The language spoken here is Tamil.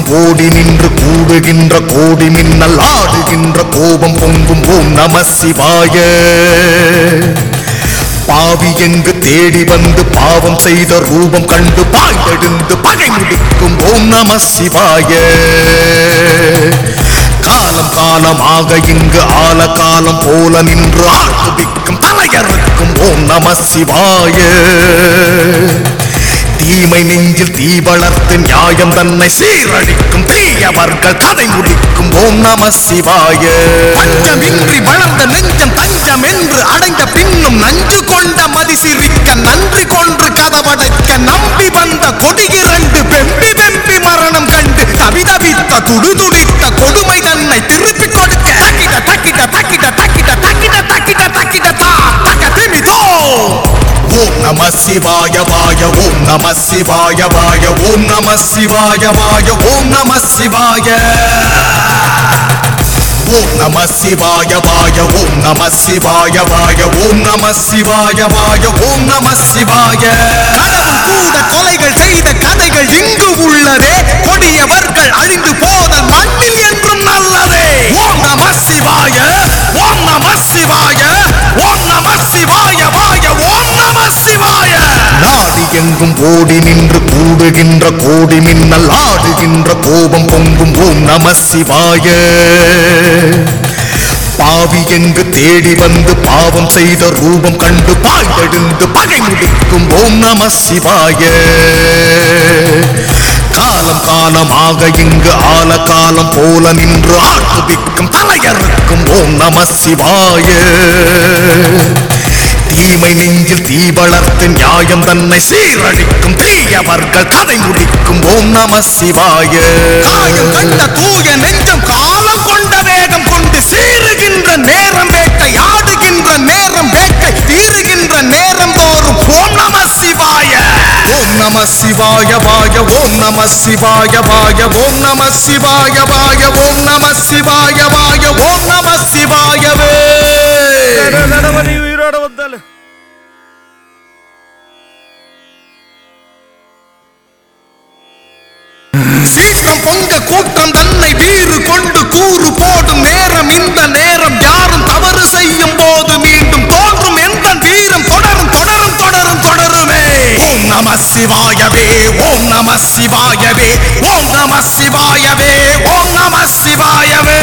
ஓடி நின்று கூடுகின்ற கோடி மின்னல் ஆடுகின்ற கோபம் பொங்கும் ஓம் நம சிவாய பாவி எங்கு தேடி வந்து பாவம் செய்த ரூபம் கண்டு பாய்ந்தெடுந்து பகை முடிக்கும் ஓம் நம சிவாய காலம் காலமாக இங்கு ஆல காலம் போல நின்று ஆட்டுவிக்கும் தலையறுக்கும் ஓம் நம சிவாய தீமை நெஞ்சில் தீ வளர்த்து நியாயம் தன்னை சீரழிக்கும் தீயவர்கள் கதை முடிக்கும் ஓம் நம சிவாய பஞ்சமின்றி வளர்ந்த நெஞ்சம் தஞ்சம் என்று அடைந்த பின்னும் நஞ்சு கொண்ட மதி சிரிக்க நன்றி கொன்று கதவடைக்க நம்பி வந்த கொடியிரண்டு வெம்பி வெம்பி மரணம் கண்டு தவிதவித்த துடுதுடித்த கொடுமை தன்னை திருப்பி கொடுக்க தக்கிட தக்கிட தக்கிட தக்கிட தக்கிட தக்கிட தக்கிட தா தக்க திமிதோ ஓம் நம சிவாய வாய ஓம் நம சிவாய வாய ஓம் நம சிவாய வாய ஓம் நம சிவாய ஓம் நம சிவாய வாய ஓம் நம சிவாய வாய ஓம் நம சிவாய வாய ஓம் நம சிவாய கடவுள் கூட கொலைகள் செய்த கதைகள் இங்கு உள்ளதே கொடியவர்கள் அழிந்து போதல் மண்ணில் என்றும் நல்லதே ஓம் நம சிவாய ஓம் நம சிவாய ஓம் நம சிவாய வாய ஓம் நம சிவாய நாடு எங்கும் ஓடி நின்று கூடுகின்ற கோடி மின்னல் ஆடுகின்ற கோபம் பொங்கும் ஓம் நம சிவாய பாவி எங்கு தேடி வந்து பாவம் செய்த ரூபம் கண்டு பாய்ந்தெடுந்து பகை முடிக்கும் ஓம் நம சிவாய காலம் காலமாக இங்கு ஆல காலம் போல நின்று ஆட்டுவிக்கும் தலையறுக்கும் ஓம் நம சிவாய தீமை நெஞ்சில் தீ வளர்த்து நியாயம் தன்னை சீரழிக்கும் தீயவர்கள் கதை முடிக்கும் ஓம் நம சிவாய காயம் கண்ட தூய நெஞ்சம் காலம் கொண்ட வேகம் கொண்டு சீறுகின்ற நேரம் வேட்டை ஆடுகின்ற நேரம் வேட்டை தீருகின்ற நேரம் தோறும் ஓம் நம சிவாய ஓம் நம சிவாய வாய ஓம் நம சிவாய வாய ஓம் நம சிவாய வாய ஓம் நம சிவாய வாய ஓம் நம சிவாயவே நடவடி உயிரோட வந்தாலும் சீற்றம் பொங்க கூட்டம் தன்னை வீறு கொண்டு கூறு போடும் நேரம் இந்த நேரம் யாரும் தவறு செய்யும் போது மீண்டும் தோன்றும் எந்த வீரம் தொடரும் தொடரும் தொடரும் தொடருமே ஓம் நம சிவாயவே ஓம் நம சிவாயவே ஓம் நம சிவாயவே ஓம் நம சிவாயவே